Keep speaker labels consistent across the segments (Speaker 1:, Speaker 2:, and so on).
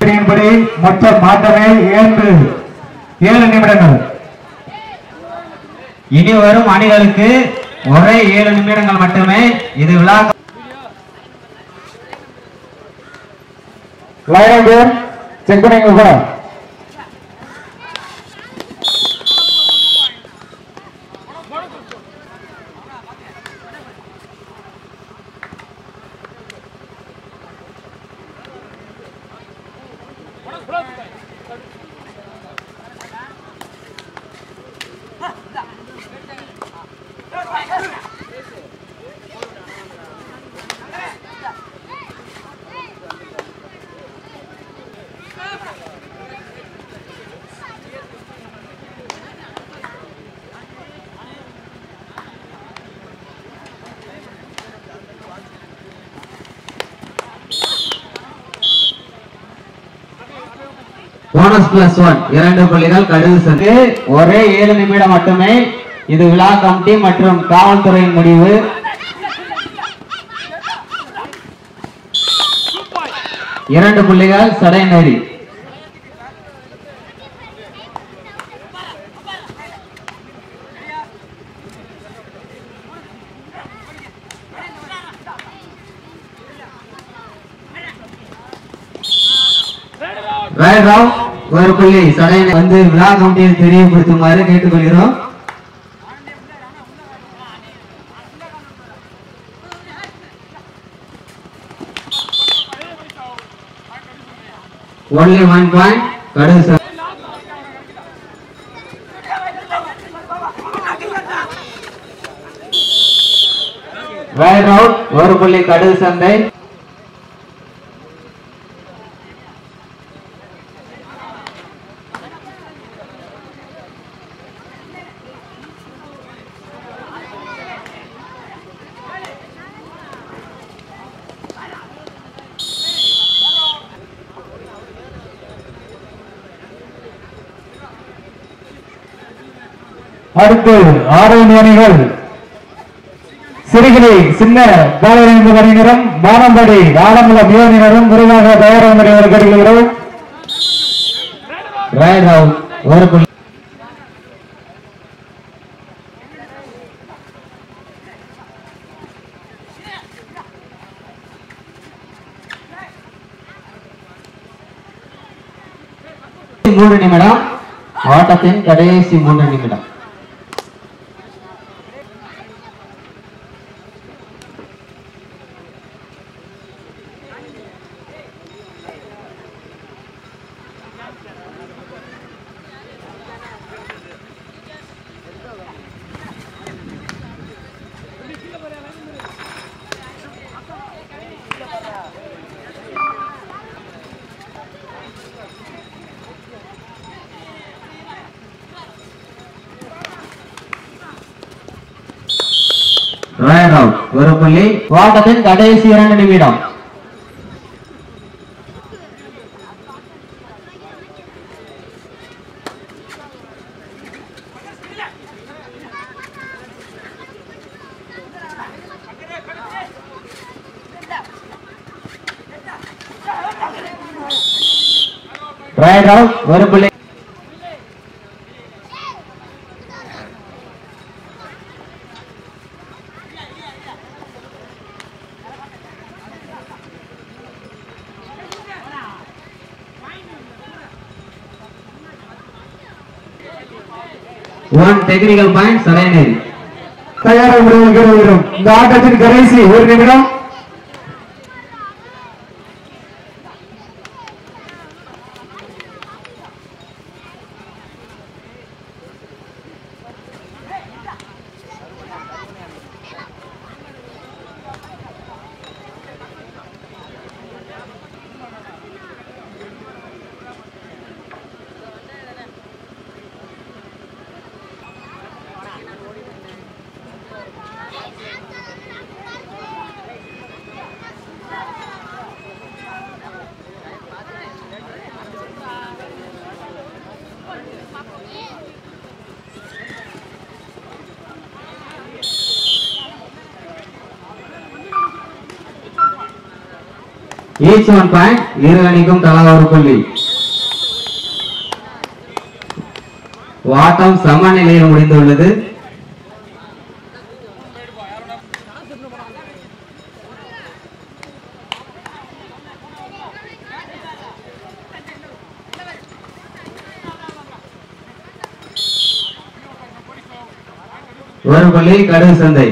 Speaker 1: படி மொத்த மாற்றமே ஏழு ஏழு நிமிடங்கள்
Speaker 2: இனி வரும் அணிகளுக்கு ஒரே ஏழு நிமிடங்கள் மட்டுமே இது விழா
Speaker 1: லைன் பேர் செக் பண்ணிங்க கூட
Speaker 2: போனஸ் பிளஸ் ஒன் இரண்டு புள்ளிகள் கடுகு சந்து ஒரே ஏழு நிமிடம் மட்டுமே இது விழா கமிட்டி மற்றும் காவல்துறையின் முடிவு இரண்டு புள்ளிகள் சடைநெறி ராவ் ஒரு புள்ளி சடையனை வந்து விழா கமிட்டியில் தெரியப்படுத்துமாறு கேட்டுக்கொள்கிறோம் ஒன்லி ஒன் பாயிண்ட் கடுகு ச- ரைட் அவுட் ஒரு புள்ளி கடுகு சந்தை
Speaker 1: அடுத்து ஆரோக்கிய அணிகள் சிறுகிரி சின்ன பாலரங்க அணியினரும் வானம்படி ஆலங்குளம் அணியினரும் விரைவாக தயாராக வருமாறு கேட்டுக்கொள்கிறோம்
Speaker 2: ரைட் அவுட் ஒரு புள்ளி மூன்று நிமிடம் ஆட்டத்தின் கடைசி மூன்று நிமிடம் ரைட் அவுட் ஒரு புள்ளி ஆட்டத்தின் கடைசி இரண்டு நிமிடம் ரைட் அவுட் ஒரு புள்ளி ஒன் டெக்னிக்கல் பாயிண்ட் சரையநேரி
Speaker 1: தயாராக வருமாறு கேட்டுக்கொள்கிறோம் இந்த ஆட்டத்தின் கடைசி ஒரு நிமிடம்
Speaker 2: ஈச் ஒன் பாயிண்ட் இரு அணிக்கும் தலா ஒரு புள்ளி வாட்டம் சமநிலையில் முடிந்துள்ளது ஒரு புள்ளி கடுகு சந்தை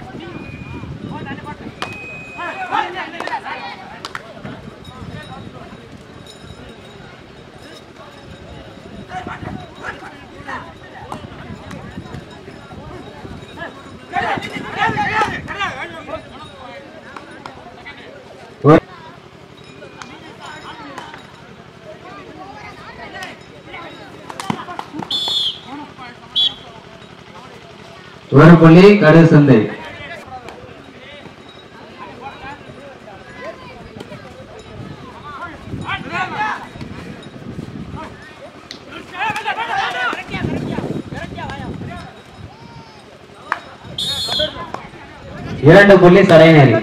Speaker 2: ஒரு- ஒரு புள்ளி கடுகு சந்தை இரண்டு புள்ளி சடைநேரி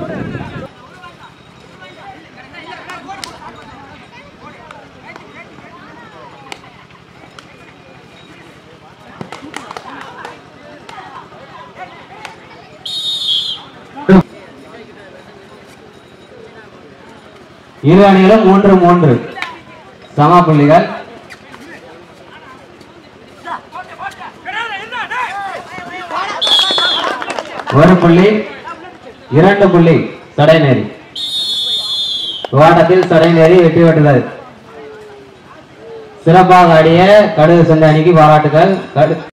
Speaker 2: இரு அணிகளும் மூன்று மூன்று சம புள்ளிகள் ஒரு புள்ளி இரண்டு புள்ளி சடைநேரி ஓட்டத்தில் சடைநேரி வெற்றி பெற்றது சிறப்பாக ஆடிய கடுகு சந்தை அணிக்கு பாராட்டுகள் கடு